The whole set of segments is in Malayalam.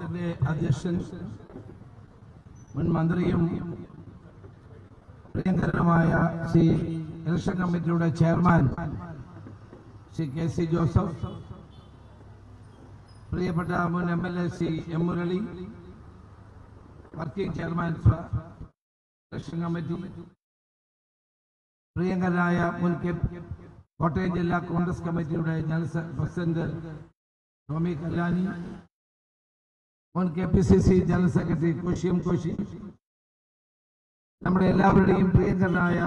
യോഗത്തിന്റെ അധ്യക്ഷൻ മുൻ മന്ത്രിയും പ്രിയങ്കരനുമായ ശ്രീ ഇലക്ഷൻ കമ്മിറ്റിയുടെ chairman Shri K C Joseph പ്രിയപ്പെട്ട മുൻ M L A Shri M Murali working chairman ഫ- ഇലക്ഷൻ കമ്മിറ്റി പ്രിയങ്കരനായ മുൻ കെ കോട്ടയം ജില്ലാ കോൺഗ്രസ് കമ്മിറ്റിയുടെ ജനറൽ സെ- പ്രസിഡന്റ് ടോമി കല്ലാനി മുൻ K P C C general secretary കോശിയം കോശി നമ്മുടെ എല്ലാവരുടെയും പ്രിയങ്കരനായ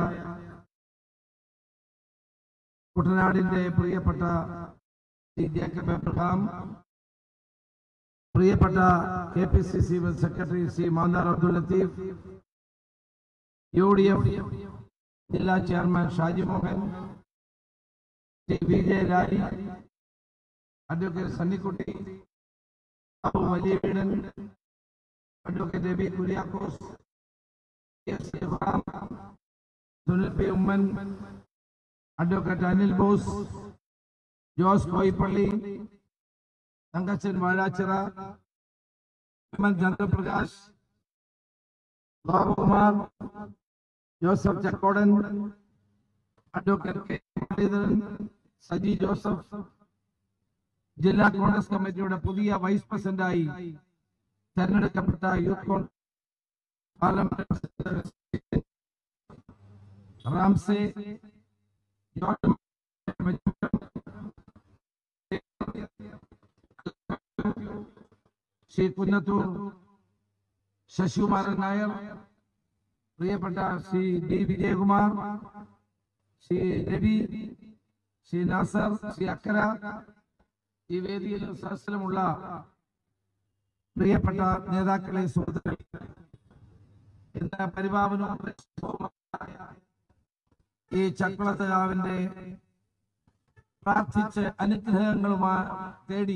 കുട്ടനാടിന്റെ പ്രിയപ്പെട്ട ശ്രീ ജേക്കബ് എബ്രഹാം പ്രിയപ്പെട്ട K P C C secretary Shri Mannar Abdul Latheef U D F ജില്ലാ chairman Shaji Mohan Shri V J Raji advocate Sunnykutty Abu Valiyaveedan advocate Ravi Kuriakose S Ibrahim, Sunil P Oommen advocate Anil Bose Jose Koippally Thankachan Vazhachira M N Chandraprakash Babukumar Joseph Chakkodan advocate K Muraleedharan Saji Joseph ജില്ലാ കോൺഗ്രസ് കമ്മിറ്റിയുടെ പുതിയ വൈസ് പ്രസിഡന്റായി തെരഞ്ഞെടുക്കപ്പെട്ട യൂത്ത് കോൺഗ്രസ് പാർലമെന്റ് റാംസെ ജോർജ് ശ്രീ കുന്നത്തൂർ ശശികുമാരൻ നായർ പ്രിയപ്പെട്ട ശ്രീ ഡി വിജയകുമാർ ശ്രീ രവി ശ്രീ നാസർ ശ്രീ അക്കര ഈ വേദിയിൽ സഹസ്രമുള്ള പ്രിയപ്പെട്ട നേതാക്കളെ സുഹൃത്തുക്കളെ ഇന്ന് പരിപാവനവും പരിശുദ്ധവുമായ ഈ ചക്കുളത്തുകാവിന്റെ പ്രാർത്ഥിച്ച് അനുഗ്രഹങ്ങളുമാ തേടി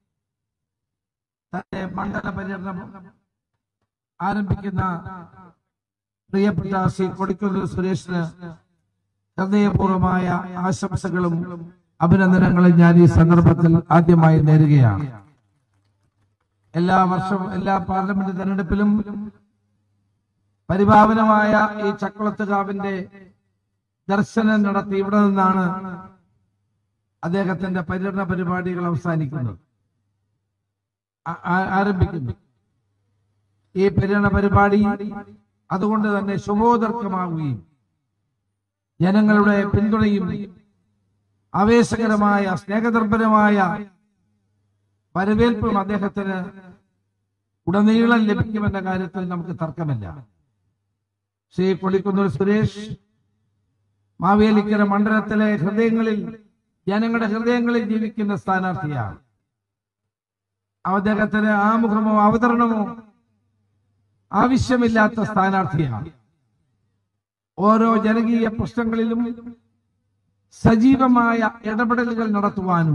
തന്റെ മണ്ഡല പര്യടനം ആരംഭിക്കുന്ന പ്രിയപ്പെട്ട ശ്രീ കൊടിക്കുന്നിൽ സുരേഷിന് ഹൃദയപൂർവമായ ആശംസകളും അഭിനന്ദനങ്ങളും ഞാൻ ഈ സന്ദർഭത്തിൽ ആദ്യമായി നേരുകയാണ് എല്ലാ വർഷവും എല്ലാ പാർലമെന്റ് തെരഞ്ഞെടുപ്പിലും പരിപാവനമായ ഈ ചക്കുളത്തുകാവിന്റെ ദർശനം നടത്തി ഇവിടെ നിന്നാണ് അദ്ദേഹത്തിന്റെ പര്യടന പരിപാടികൾ അവസാനിക്കുന്നത് ആ- ആ- ആരംഭിക്കുന്നു ഈ പര്യടന പരിപാടി അതുകൊണ്ട് തന്നെ ശുഭോദർക്കമാവുകയും ജനങ്ങളുടെ പിന്തുണയും ആവേശകരമായ സ്നേഹദർഭരമായ വരവേൽപ്പും അദ്ദേഹത്തിന് ഉടനീളം ലഭിക്കുമെന്ന കാര്യത്തിൽ നമുക്ക് തർക്കമില്ല ശ്രീ കൊടിക്കുന്നൂർ സുരേഷ് മാവേലിക്കര മണ്ഡലത്തിലെ ഹൃദയങ്ങളിൽ ജനങ്ങളുടെ ഹൃദയങ്ങളിൽ ജീവിക്കുന്ന സ്ഥാനാർത്ഥിയാണ് അദ്ദേഹത്തിന് ആമുഖമോ അവതരണമോ ആവശ്യമില്ലാത്ത സ്ഥാനാർത്ഥിയാണ് ഓരോ ജനകീയ പ്രശ്നങ്ങളിലും സജീവമായ ഇടപെടലുകൾ നടത്തുവാനും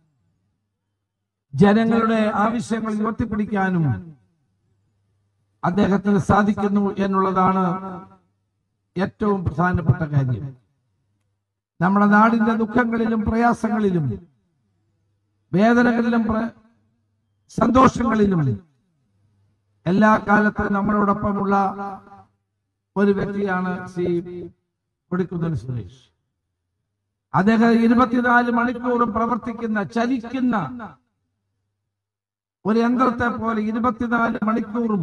ജനങ്ങളുടെ ആവശ്യങ്ങൾ ഉയർത്തിപ്പിടിക്കാനും അദ്ദേഹത്തിന് സാധിക്കുന്നു എന്നുള്ളതാണ് ഏറ്റവും പ്രധാനപ്പെട്ട കാര്യം നമ്മുടെ നാടിന്റെ ദുഃഖങ്ങളിലും പ്രയാസങ്ങളിലും വേദനകളിലും പ്ര- സന്തോഷങ്ങളിലും എല്ലാ കാലത്തും നമ്മളോടൊപ്പമുള്ള ഒരു വ്യക്തിയാണ് ശ്രീ കൊടിക്കുന്നിൽ സുരേഷ് അദ്ദേഹം ഇരുപത്തിനാല് മണിക്കൂറും പ്രവർത്തിക്കുന്ന ചലിക്കുന്ന ഒരു യന്ത്രത്തെ പോലെ ഇരുപത്തിനാല് മണിക്കൂറും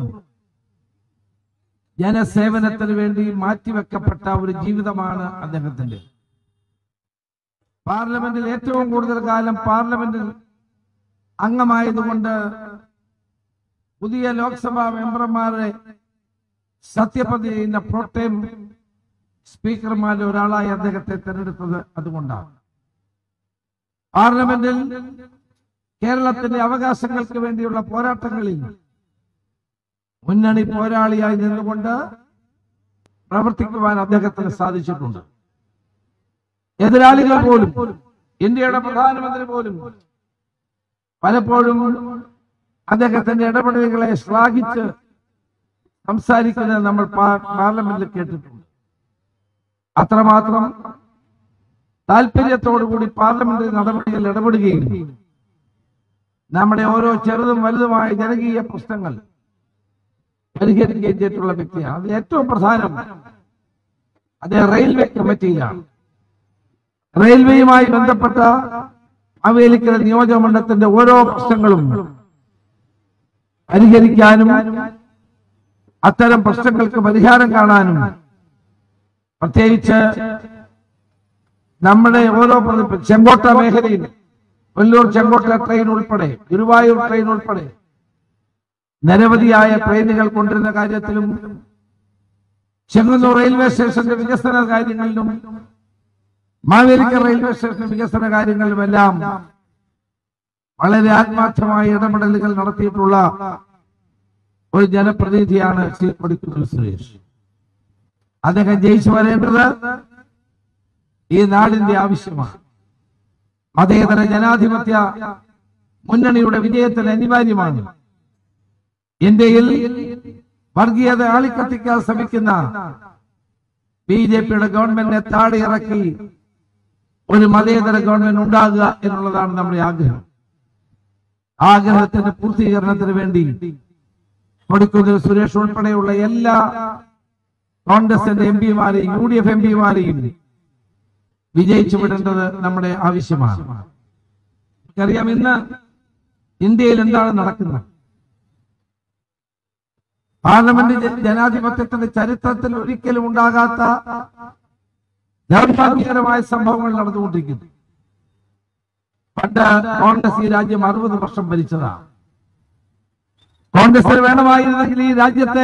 ജനസേവനത്തിന് വേണ്ടി മാറ്റിവെക്കപ്പെട്ട ഒരു ജീവിതമാണ് അദ്ദേഹത്തിന്റെ പാർലമെന്റിൽ ഏറ്റവും കൂടുതൽ കാലം പാർലമെന്റിൽ അംഗമായതുകൊണ്ട് പുതിയ ലോക്സഭാ മെമ്പർമാരെ സത്യപ്രതിജ്ഞ ചെയ്യുന്ന പ്രോട്ടേം സ്പീക്കർമാരിൽ ഒരാളായി അദ്ദേഹത്തെ തെരഞ്ഞെടുത്തത് അതുകൊണ്ടാണ് പാർലമെന്റിൽ കേരളത്തിന്റെ അവകാശങ്ങൾക്ക് വേണ്ടിയുള്ള പോരാട്ടങ്ങളിൽ മുന്നണി പോരാളിയായി നിന്നുകൊണ്ട് പ്രവർത്തിക്കുവാൻ അദ്ദേഹത്തിന് സാധിച്ചിട്ടുണ്ട് എതിരാളികൾ പോലും ഇന്ത്യയുടെ പ്രധാനമന്ത്രി പോലും പലപ്പോഴും അദ്ദേഹത്തിന്റെ ഇടപെടലുകളെ ശ്ലാഘിച്ച് സംസാരിക്കുന്നത് നമ്മൾ പാ- പാർലമെന്റിൽ കേട്ടിട്ടുണ്ട് അത്രമാത്രം താല്പര്യത്തോടുകൂടി പാർലമെന്ററി നടപടികളിൽ ഇടപെടുകയും നമ്മുടെ ഓരോ ചെറുതും വലുതുമായ ജനകീയ പ്രശ്നങ്ങൾ പരിഹരിക്കുകയും ചെയ്തിട്ടുള്ള വ്യക്തിയാണ് അത് ഏറ്റവും പ്രധാനം അത് റെയിൽവേ കമ്മിറ്റിയിലാണ് റെയിൽവേയുമായി ബന്ധപ്പെട്ട മാവേലിക്കര നിയോജക മണ്ഡലത്തിന്റെ ഓരോ പ്രശ്നങ്ങളും പരിഹരിക്കാനും അത്തരം പ്രശ്നങ്ങൾക്ക് പരിഹാരം കാണാനും പ്രത്യേകിച്ച് നമ്മുടെ ഓരോ പ്രതി- ചെങ്കോട്ട മേഖലയിൽ വെല്ലൂർ ചെങ്കോട്ട ട്രെയിൻ ഉൾപ്പെടെ ഗുരുവായൂർ ട്രെയിൻ ഉൾപ്പെടെ നിരവധിയായ ട്രെയിനുകൾ കൊണ്ടുവരുന്ന കാര്യത്തിലും ചെങ്ങന്നൂർ റെയിൽവേ സ്റ്റേഷന്റെ വികസന കാര്യങ്ങളിലും മാവേലിക്ക റെയിൽവേ സ്റ്റേഷൻ വികസന കാര്യങ്ങളിലുമെല്ലാം വളരെ ആത്മാർത്ഥമായ ഇടപെടലുകൾ നടത്തിയിട്ടുള്ള ഒരു ജനപ്രതിനിധിയാണ് ശ്രീ കൊടിക്കുന്നിൽ സുരേഷ് അദ്ദേഹം ജയിച്ചു വരേണ്ടത് ഈ നാടിന്റെ ആവശ്യമാണ് മതേതര ജനാധിപത്യ മുന്നണിയുടെ വിജയത്തിന് അനിവാര്യമാണ് ഇന്ത്യയിൽ വർഗീയത ആളിക്കത്തിക്കാൻ ശ്രമിക്കുന്ന ബി ജെ പിയുടെ ഗവൺമെന്റിനെ താഴെ ഇറക്കി ഒരു മതേതര ഗവൺമെന്റ് ഉണ്ടാകുക എന്നുള്ളതാണ് നമ്മുടെ ആഗ്രഹം ആഗ്രഹത്തിന്റെ പൂർത്തീകരണത്തിന് വേണ്ടി കൊടിക്കുന്നിൽ സുരേഷ് ഉൾപ്പെടെയുള്ള എല്ലാ കോൺഗ്രസിന്റെ എം പിമാരെയും യു ഡി എഫ് എം പിമാരെയും വിജയിച്ചു വിടേണ്ടത് നമ്മുടെ ആവശ്യമാണ് നമുക്കറിയാം ഇന്ന് ഇന്ത്യയിൽ എന്താണ് നടക്കുന്നത് പാർലമെന്റ് ജ- ജനാധിപത്യത്തിന്റെ ചരിത്രത്തിൽ ഒരിക്കലും ഉണ്ടാകാത്ത ദൗർഭാഗ്യകരമായ സംഭവങ്ങൾ നടന്നുകൊണ്ടിരിക്കുന്നു പണ്ട് കോൺഗ്രസ് ഈ രാജ്യം അറുപത് വർഷം ഭരിച്ചതാണ് കോൺഗ്രസിന് വേണമായിരുന്നെങ്കിൽ ഈ രാജ്യത്തെ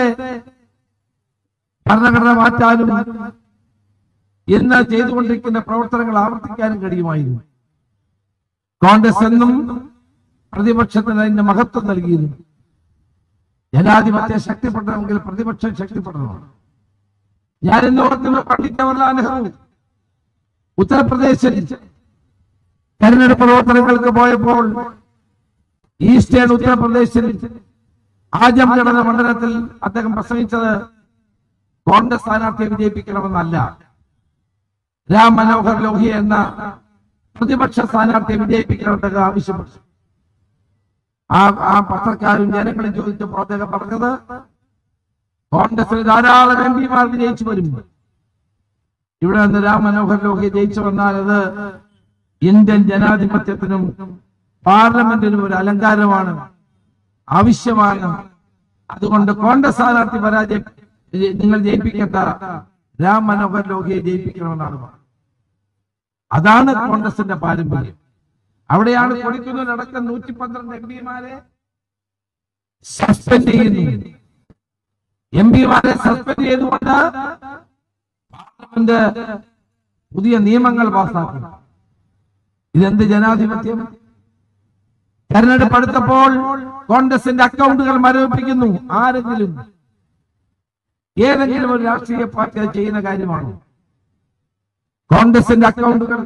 ഭരണഘടന മാറ്റാനും ഇന്ന് ചെയ്തുകൊണ്ടിരിക്കുന്ന പ്രവർത്തനങ്ങൾ ആവർത്തിക്കാനും കഴിയുമായിരുന്നു കോൺഗ്രസ് എന്നും പ്രതിപക്ഷത്തിന് അതിന്റെ മഹത്വം നൽകിയിരുന്നു ജനാധിപത്യം ശക്തിപ്പെടണമെങ്കിൽ പ്രതിപക്ഷം ശക്തിപ്പെടണം ഞാൻ ഇന്ന് ഓർക്കുന്ന പണ്ഡിറ്റ് ജവഹർലാൽ നെഹ്റു ഉത്തർപ്രദേശിൽ തെരഞ്ഞെടുപ്പ് പ്രവർത്തനങ്ങൾക്ക് പോയപ്പോൾ ഈസ്റ്റേൺ ഉത്തർപ്രദേശിൽ ആജം നടന്ന മണ്ഡലത്തിൽ അദ്ദേഹം പ്രസംഗിച്ചത് കോൺഗ്രസ് സ്ഥാനാർത്ഥിയെ വിജയിപ്പിക്കണമെന്നല്ല രാം മനോഹർ ലോഹിയ എന്ന പ്രതിപക്ഷ സ്ഥാനാർത്ഥിയെ വിജയിപ്പിക്കണമെന്ന് ആവശ്യപ്പെട്ടു ആ ആ പത്രക്കാരും ജനങ്ങളും ചോദിച്ചപ്പോൾ അദ്ദേഹം പറഞ്ഞത് കോൺഗ്രസിൽ ധാരാളം എം പിമാർ വിജയിച്ചു വരും ഇവിടെ നിന്ന് രാം മനോഹർ ലോഹിയ ജയിച്ചു വന്നാൽ അത് ഇന്ത്യൻ ജനാധിപത്യത്തിനും പാർലമെന്റിനും ഒരു അലങ്കാരമാണ് ആവശ്യമാണ് അതുകൊണ്ട് കോൺഗ്രസ് സ്ഥാനാർത്ഥി പരാജയം നിങ്ങൾ ജയിപ്പിക്കേണ്ട രാം മനോഹർ ലോഹിയെ ജയിപ്പിക്കണമെന്നാണ് പറഞ്ഞത് അതാണ് കോൺഗ്രസിന്റെ പാരമ്പര്യം അവിടെയാണ് കൊടിക്കുന്നിൽ അടക്കം നൂറ്റി പന്ത്രണ്ട് എം പിമാരെ സസ്പെൻഡ് ചെയ്യുന്നു എം പിമാരെ സസ്പെൻഡ് ചെയ്തുകൊണ്ട് പാർലമെന്റ് പുതിയ നിയമങ്ങൾ പാസാക്കും ഇതെന്ത് ജനാധിപത്യം തെരഞ്ഞെടുപ്പ് അടുത്തപ്പോൾ കോൺഗ്രസിന്റെ അക്കൗണ്ടുകൾ മരവിപ്പിക്കുന്നു ആരെങ്കിലും ഏതെങ്കിലും ഒരു രാഷ്ട്രീയ പാർട്ടി അത് ചെയ്യുന്ന കാര്യമാണോ കോൺഗ്രസിന്റെ അക്കൗണ്ടുകൾ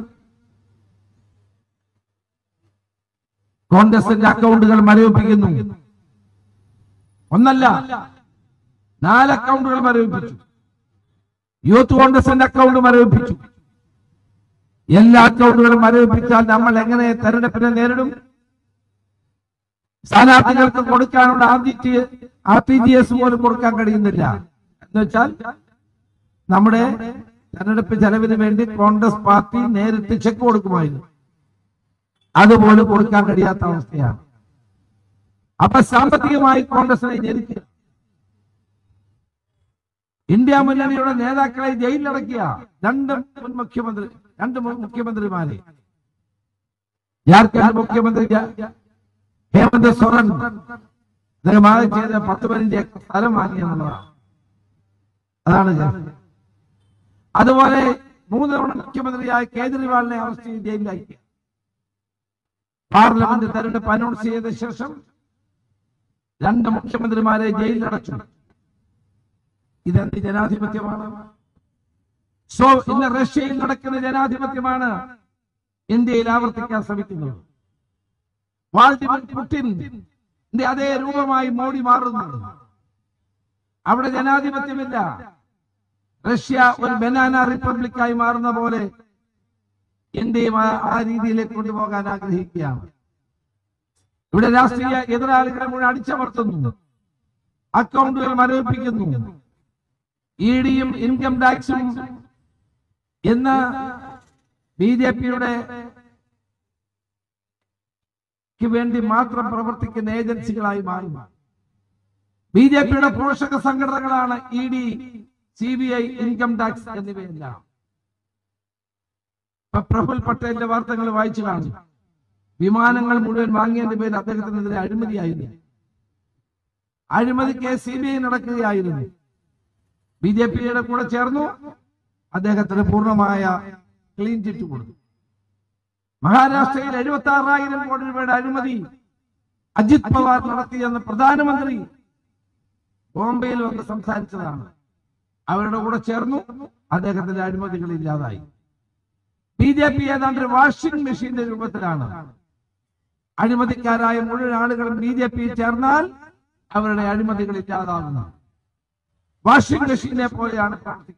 കോൺഗ്രസിന്റെ അക്കൗണ്ടുകൾ മരവിപ്പിക്കുന്നു ഒന്നല്ല നാല് അക്കൗണ്ടുകൾ മരവിപ്പിച്ചു യൂത്ത് കോൺഗ്രസിന്റെ അക്കൗണ്ട് മരവിപ്പിച്ചു എല്ലാ അക്കൗണ്ടുകളും മരവിപ്പിച്ചാൽ നമ്മൾ എങ്ങനെ തെരഞ്ഞെടുപ്പിനെ നേരിടും സ്ഥാനാർത്ഥികൾക്ക് കൊടുക്കാനുള്ള R G T R T G S പോലും കൊടുക്കാൻ കഴിയുന്നില്ല എന്ന് വെച്ചാൽ നമ്മുടെ തെരഞ്ഞെടുപ്പ് ചെലവിന് വേണ്ടി കോൺഗ്രസ് പാർട്ടി നേരിട്ട് ചെക്ക് കൊടുക്കുമായിരുന്നു അതുപോലും കൊടുക്കാൻ കഴിയാത്ത അവസ്ഥയാണ് അപ്പൊ സാമ്പത്തികമായി കോൺഗ്രസിനെ ഞെരുക്കുക ഇന്ത്യ മുന്നണിയുടെ നേതാക്കളെ ജയിലിലടക്കിയ രണ്ട് മുൻ മുഖ്യമന്ത്രി രണ്ട് മുൻ മുഖ്യമന്ത്രിമാരെ ജാർഖണ്ഡ് മുഖ്യമന്ത്രി ജ- ഹേമന്ത് സോറൻ അദ്ദേഹം ആദ്യം ചെയ്ത പത്ത് പതിനഞ്ച് ഏക്കർ സ്ഥലം വാങ്ങിയെന്നുള്ളതാണ് അതാണ് ചെയ്തത്. അതുപോലെ മൂന്ന് തവണ മുഖ്യമന്ത്രിയായ കേജ്രിവാളിനെ അറസ്റ്റ് ചെയ്ത് ജയിലിലാക്കി പാർലമെന്റ് തെരഞ്ഞെടുപ്പ് അനൗൺസ് ചെയ്ത ശേഷം രണ്ട് മുഖ്യമന്ത്രിമാരെ ജയിലിലടച്ചു ഇതെന്ത് ജനാധിപത്യമാണ് സോ ഇന്ന് റഷ്യയിൽ നടക്കുന്ന ജനാധിപത്യമാണ് ഇന്ത്യയിൽ ആവർത്തിക്കാൻ ശ്രമിക്കുന്നത് വാൾഡിമിർ പുടിൻ ന്റെ അതേ രൂപമായി മോഡി മാറുന്നു അവിടെ ജനാധിപത്യമില്ല റഷ്യ ഒരു ബനാന റിപ്പബ്ലിക്കായി മാറുന്ന പോലെ ഇന്ത്യയും ആ- ആ രീതിയിലേക്ക് കൊണ്ടുപോകാൻ ആഗ്രഹിക്കുകയാണ് ഇവിടെ രാഷ്ട്രീയ എതിരാളികളെ മുഴുവൻ അടിച്ചമർത്തുന്നു അക്കൗണ്ടുകൾ മരവിപ്പിക്കുന്നു ഇ ഡിയും ഇൻകം ടാക്സും എന്ന ബി ജെ പിയുടെ വേണ്ടി മാത്രം പ്രവർത്തിക്കുന്ന ഏജൻസികളായി മാറുന്നു ബി ജെ പിയുടെ പോഷക സംഘടനകളാണ് E D C B I income tax എന്നിവയെല്ലാം ഇപ്പൊ പ്രഫുൽ പട്ടേലിന്റെ വാർത്തകൾ വായിച്ചു കാണും വിമാനങ്ങൾ മുഴുവൻ വാങ്ങിയതിന്റെ പേരിൽ അദ്ദേഹത്തിനെതിരെ അഴിമതിയായിരുന്നു അഴിമതി കേസ് സി ബി ഐ നടക്കുകയായിരുന്നു ബി ജെ പിയുടെ കൂടെ ചേർന്നു അദ്ദേഹത്തിന് പൂർണ്ണമായ ക്ലീൻ ചിറ്റ് കൊടുത്തു മഹാരാഷ്ട്രയിൽ എഴുപത്തി ആറായിരം കോടി രൂപയുടെ അഴിമതി അജിത് പവാർ നടത്തിയെന്ന് പ്രധാനമന്ത്രി ബോംബെയിൽ വന്ന് സംസാരിച്ചതാണ് അവരുടെ കൂടെ ചേർന്നു അദ്ദേഹത്തിന്റെ അഴിമതികൾ ഇല്ലാതായി ബി ജെ പി ഏതാണ്ട് ഒരു വാഷിംഗ് മെഷീന്റെ രൂപത്തിലാണ് അഴിമതിക്കാരായ മുഴുവൻ ആളുകളും ബി ജെ പി ചേർന്നാൽ അവരുടെ അഴിമതികൾ ഇല്ലാതാകുന്നു വാഷിംഗ് മെഷീനെ പോലെയാണ് പ്രവർത്തിക്കുന്നത്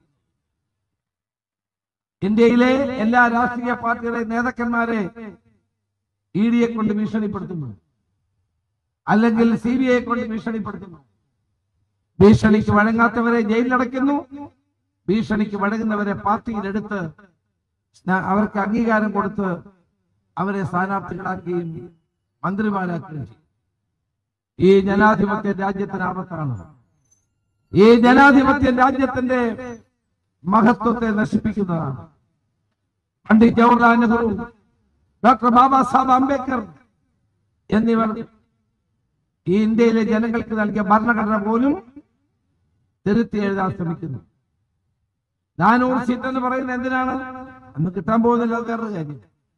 ഇന്ത്യയിലെ എല്ലാ രാഷ്ട്രീയ പാർട്ടികളുടെ നേതാക്കന്മാരെ ഇ ഡിയെ കൊണ്ട് ഭീഷണിപ്പെടുത്തുന്നു അല്ലെങ്കിൽ സി ബി ഐയെ കൊണ്ട് ഭീഷണിപ്പെടുത്തുന്നു ഭീഷണിക്ക് വഴങ്ങാത്തവരെ ജയിലിലടയ്ക്കുന്നു ഭീഷണിക്ക് വഴങ്ങുന്നവരെ പാർട്ടിയിലെടുത്ത് സ്ന- അവർക്ക് അംഗീകാരം കൊടുത്ത് അവരെ സ്ഥാനാർത്ഥികളാക്കുകയും മന്ത്രിമാരാക്കുകയും ചെയ്യും ഈ ജനാധിപത്യ രാജ്യത്തിന് ആപത്താണ് ഈ ജനാധിപത്യ രാജ്യത്തിന്റെ മഹത്വത്തെ നശിപ്പിക്കുന്നതാണ് പണ്ഡിറ്റ് ജവഹർലാൽ നെഹ്റു ഡോക്ടർ ബാബാ സാഹബ് അംബേദ്കർ എന്നിവർ ഈ ഇന്ത്യയിലെ ജനങ്ങൾക്ക് നൽകിയ ഭരണഘടന പോലും തിരുത്തി എഴുതാൻ ശ്രമിക്കുന്നു നാനൂറ് സീറ്റ് എന്ന് പറയുന്നത് എന്തിനാണ് അന്ന് കിട്ടാൻ പോകുന്നില്ല അത് വേറൊരു കാര്യം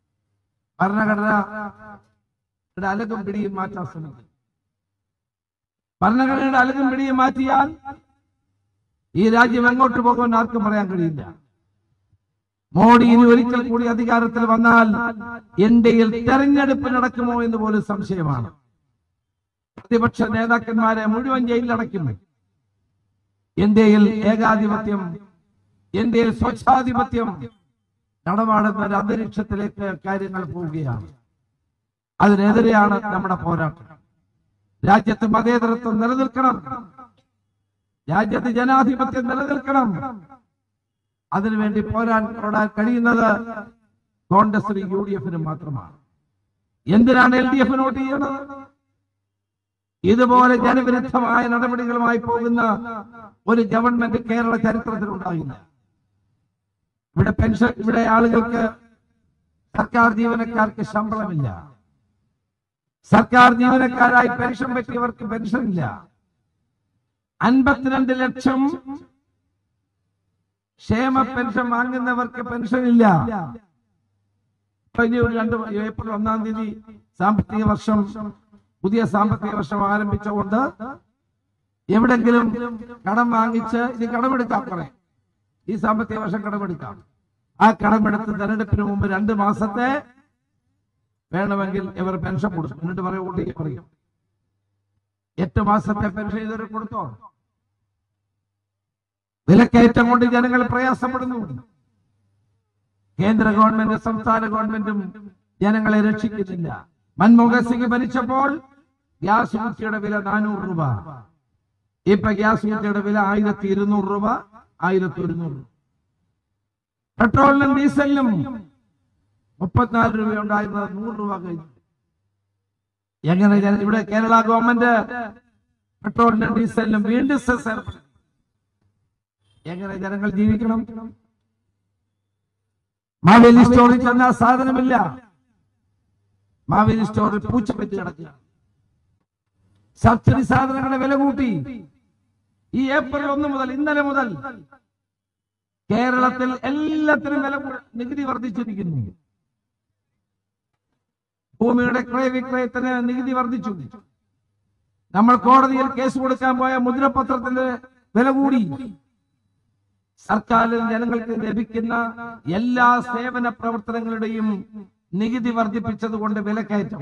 ഭരണഘടന അലകും പിടിയും മാറ്റാൻ ശ്രമിക്കുന്നു ഭരണഘടനയുടെ അലകും പിടിയും മാറ്റിയാൽ ഈ രാജ്യം എങ്ങോട്ട് പോകുമെന്ന് ആർക്കും പറയാൻ കഴിയില്ല മോഡി ഇനി ഒരിക്കൽ കൂടി അധികാരത്തിൽ വന്നാൽ ഇന്ത്യയിൽ തെരഞ്ഞെടുപ്പ് നടക്കുമോ എന്ന് പോലും സംശയമാണ് പ്രതിപക്ഷ നേതാക്കന്മാരെ മുഴുവൻ ജയിലിലടയ്ക്കുന്നു ഇന്ത്യയിൽ ഏകാധിപത്യം ഇന്ത്യയിൽ സ്വച്ഛാധിപത്യം നടമാടുന്ന ഒരു അന്തരീക്ഷത്തിലേക്ക് കാര്യങ്ങൾ പോവുകയാണ് അതിനെതിരെയാണ് നമ്മുടെ പോരാട്ടം രാജ്യത്ത് മതേതരത്വം നിലനിൽക്കണം രാജ്യത്ത് ജനാധിപത്യം നിലനിൽക്കണം അതിനുവേണ്ടി പോരാൻ പോരാൻ കഴിയുന്നത് കോൺഗ്രസിനും യു ഡി എഫിനും മാത്രമാണ് എന്തിനാണ് എൽ ഡി എഫ് നോട്ട് ചെയ്യുന്നത് ഇതുപോലെ ജനവിരുദ്ധമായ നടപടികളുമായി പോകുന്ന ഒരു ഗവൺമെന്റ് കേരള ചരിത്രത്തിൽ ഉണ്ടാകില്ല ഇവിടെ പെൻഷൻ ഇവിടെ ആളുകൾക്ക് സർക്കാർ ജീവനക്കാർക്ക് ശമ്പളമില്ല സർക്കാർ ജീവനക്കാരായി പെൻഷൻ പറ്റിയവർക്ക് പെൻഷൻ ഇല്ല അൻപത്തിരണ്ട് ലക്ഷം ക്ഷേമ പെൻഷൻ വാങ്ങുന്നവർക്ക് പെൻഷൻ ഇല്ല ഇപ്പൊ ഇനി ഒരു രണ്ട് ഏപ്രിൽ ഒന്നാം തീയതി സാമ്പത്തിക വർഷം പുതിയ സാമ്പത്തിക വർഷം ആരംഭിച്ചുകൊണ്ട് എവിടെങ്കിലും കടം വാങ്ങിച്ച് ഇനി കടമെടുക്കാം കുറെ ഈ സാമ്പത്തിക വർഷം കടമെടുക്കാം ആ കടമെടുത്ത് തെരഞ്ഞെടുപ്പിന് മുമ്പ് രണ്ട് മാസത്തെ വേണമെങ്കിൽ ഇവർ പെൻഷൻ കൊടുക്കും എന്നിട്ട് പറയും കൂട്ടി പറയും എട്ട് മാസത്തെ പെൻഷൻ ഇതുവരെ കൊടുത്തോ വിലക്കയറ്റം കൊണ്ട് ജനങ്ങൾ പ്രയാസപ്പെടുന്നു കേന്ദ്ര ഗവൺമെന്റ് സംസ്ഥാന ഗവൺമെന്റും ജനങ്ങളെ രക്ഷിക്കുന്നില്ല മൻമോഹൻ സിംഗ് ഭരിച്ചപ്പോൾ ഗ്യാസ് കുറ്റിയുടെ വില നാനൂറ് രൂപ ഇപ്പൊ ഗ്യാസ് കുറ്റിയുടെ വില ആയിരത്തി ഇരുന്നൂറ് രൂപ ആയിരത്തി ഒരുന്നൂറ് പെട്രോളിനും ഡീസലിനും മുപ്പത്തിനാല് രൂപ ഉണ്ടായിരുന്നത് നൂറ് രൂപ കഴിഞ്ഞു എങ്ങനെ ജന- ഇവിടെ കേരള ഗവൺമെന്റ് പെട്രോളിനും ഡീസലിനും വീണ്ടും സെസ് ഏർപ്പെടുത്തി എങ്ങനെ ജനങ്ങൾ ജീവിക്കണം മാവേലി സ്റ്റോറിൽ ചെന്നാൽ സാധനമില്ല മാവേലി സ്റ്റോറിൽ പൂച്ച പറ്റി കിടക്കുക സബ്സിഡി സാധനങ്ങളുടെ വില കൂട്ടി ഈ ഏപ്രിൽ ഒന്ന് മുതൽ ഇന്നലെ മുതൽ കേരളത്തിൽ എല്ലാത്തിനും വില കൂ- നികുതി വർദ്ധിച്ചിരിക്കുന്നു ഭൂമിയുടെ ക്രയവിക്രയത്തിന് നികുതി വർദ്ധിച്ചു നമ്മൾ കോടതിയിൽ കേസ് കൊടുക്കാൻ പോയ മുദ്രപത്രത്തിന്റെ വില കൂടി സർക്കാരിൽ ജനങ്ങൾക്ക് ലഭിക്കുന്ന എല്ലാ സേവന പ്രവർത്തനങ്ങളുടെയും നികുതി വർദ്ധിപ്പിച്ചത് കൊണ്ട് വിലക്കയറ്റം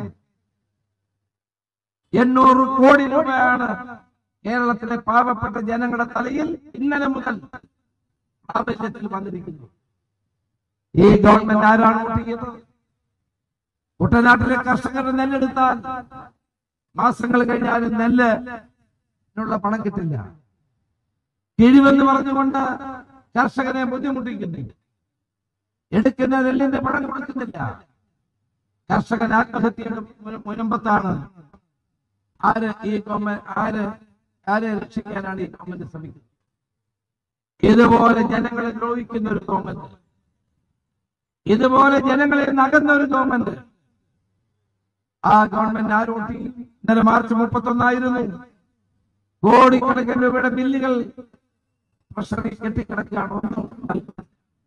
എണ്ണൂറ് കോടി രൂപയാണ് കേരളത്തിലെ പാവപ്പെട്ട ജനങ്ങളുടെ തലയിൽ ഇന്നലെ മുതൽ പ്രാബല്യത്തിൽ വന്നിരിക്കുന്നു ഈ ഗവൺമെന്റ് ആരാണ് വോട്ട് ചെയ്യുന്നത് കുട്ടനാട്ടിലെ കർഷകരുടെ നെല്ലെടുത്താൽ മാസങ്ങൾ കഴിഞ്ഞാലും നെല്ല് നുള്ള പണം കിട്ടില്ല കിഴിവെന്ന് പറഞ്ഞുകൊണ്ട് കർഷകനെ ബുദ്ധിമുട്ടിക്കുന്നു എടുക്കുന്ന നെല്ലിന്റെ പണം കൊടുക്കുന്നില്ല കർഷകൻ ആത്മഹത്യയുടെ മുന- മുനമ്പത്താണ് ആര് ഈ ഗവൺമെന്റ് ആര് ആരെ രക്ഷിക്കാനാണ് ഈ ഗവൺമെന്റ് ശ്രമിക്കുന്നത് ഇതുപോലെ ജനങ്ങളെ ദ്രോഹിക്കുന്ന ഒരു ഗവൺമെന്റ് ഇതുപോലെ ജനങ്ങളെ നകുന്ന ഒരു ഗവൺമെന്റ് ആ ഗവൺമെന്റ് ആരോട്ടി ഇന്നലെ മാർച്ച് മുപ്പത്തൊന്നായിരുന്നു കോടിക്കണക്കിന് രൂപയുടെ ബില്ലുകൾ ട്രഷറി കെട്ടിക്കിടക്കുകയാണ് ഒന്നും നൽകുന്നില്ല.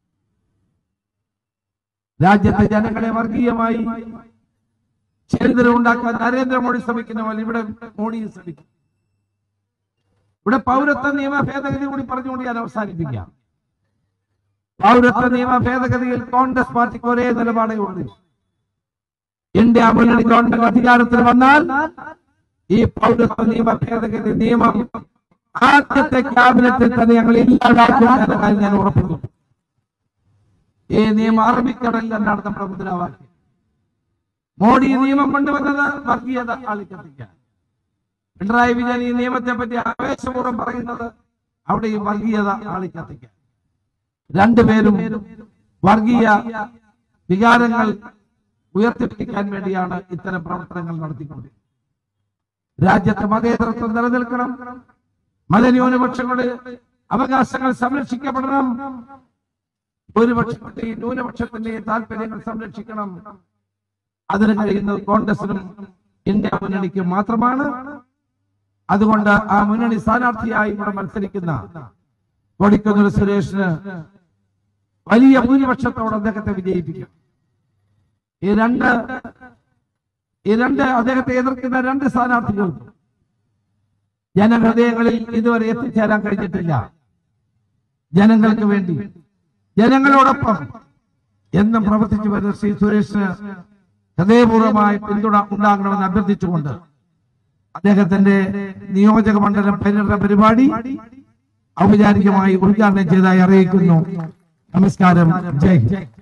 രാജ്യത്തെ ജനങ്ങളെ വർഗീയമായി ചരിത്രം ഉണ്ടാക്കാൻ നരേന്ദ്രമോദി ശ്രമിക്കുന്ന പോലെ ഇവിടെ മോഡിയും ശ്രമിക്കും ഇവിടെ പൗരത്വ നിയമ ഭേദഗതി കൂടി പറഞ്ഞുകൊണ്ട് ഞാൻ അവസാനിപ്പിക്കാം പൗരത്വ നിയമ ഭേദഗതിയിൽ കോൺഗ്രസ് പാർട്ടിക്ക് ഒരേ നിലപാടേ ഉള്ളൂ ഇന്ത്യ മുന്നണി ഗവൺമെന്റ് അധികാരത്തിൽ വന്നാൽ ഈ പൗരത്വ നിയമ ഭേദഗതി നിയമം ആദ്യത്തെ ക്യാബിനറ്റിൽ തന്നെ ഞങ്ങൾ ഇല്ലാതാക്കും എന്ന കാര്യം ഞാൻ ഉറപ്പിക്കുന്നു ഈ നിയമം അറബിക്കടലിൽ എന്നാണ് നമ്മുടെ മുദ്രാവാക്യം മോഡി ഈ നിയമം കൊണ്ടുവന്നത് വർഗീയത ആളിക്കത്തിക്കാൻ പിണറായി വിജയൻ ഈ നിയമത്തെ പറ്റി ആവേശപൂർവ്വം പറയുന്നത് അവിടെ ഈ വർഗീയത ആളിക്കത്തിക്കാൻ രണ്ടുപേരും വർഗീയ വികാരങ്ങൾ ഉയർത്തിപ്പിടിക്കാൻ വേണ്ടിയാണ് ഇത്തരം പ്രവർത്തനങ്ങൾ നടത്തിക്കൊണ്ടിരിക്കുന്നത് രാജ്യത്ത് മതേതരത്വം നിലനിൽക്കണം മതന്യൂനപക്ഷങ്ങളുടെ അവകാശങ്ങൾ സംരക്ഷിക്കപ്പെടണം ഭൂരിപക്ഷത്തിന്റെയും ന്യൂനപക്ഷത്തിന്റെയും താല്പര്യങ്ങൾ സംരക്ഷിക്കണം അതിന് കഴിയുന്നത് കോൺഗ്രസിനും ഇന്ത്യ മുന്നണിക്കും മാത്രമാണ് അതുകൊണ്ട് ആ മുന്നണി സ്ഥാനാർത്ഥിയായി ഇവിടെ മത്സരിക്കുന്ന കൊടിക്കുന്നിൽ സുരേഷിന് വലിയ ഭൂരിപക്ഷത്തോടെ അദ്ദേഹത്തെ വിജയിപ്പിക്കും ഈ രണ്ട് ഈ രണ്ട് അദ്ദേഹത്തെ എതിർക്കുന്ന രണ്ട് സ്ഥാനാർത്ഥികൾക്കും ജനഹൃദയങ്ങളിൽ ഇതുവരെ എത്തിച്ചേരാൻ കഴിഞ്ഞിട്ടില്ല ജനങ്ങൾക്ക് വേണ്ടി ജനങ്ങളോടൊപ്പം എന്നും പ്രവർത്തിച്ചു വരുന്ന ശ്രീ സുരേഷിന് ഹൃദയപൂർവ്വമായ പിന്തുണ ഉണ്ടാകണമെന്ന് അഭ്യർത്ഥിച്ചുകൊണ്ട് അദ്ദേഹത്തിന്റെ നിയോജക മണ്ഡലം പര്യടന പരിപാടി ഔപചാരികമായി ഉദ്ഘാടനം ചെയ്തതായി അറിയിക്കുന്നു നമസ്കാരം ജയ് ഹിന്ദ്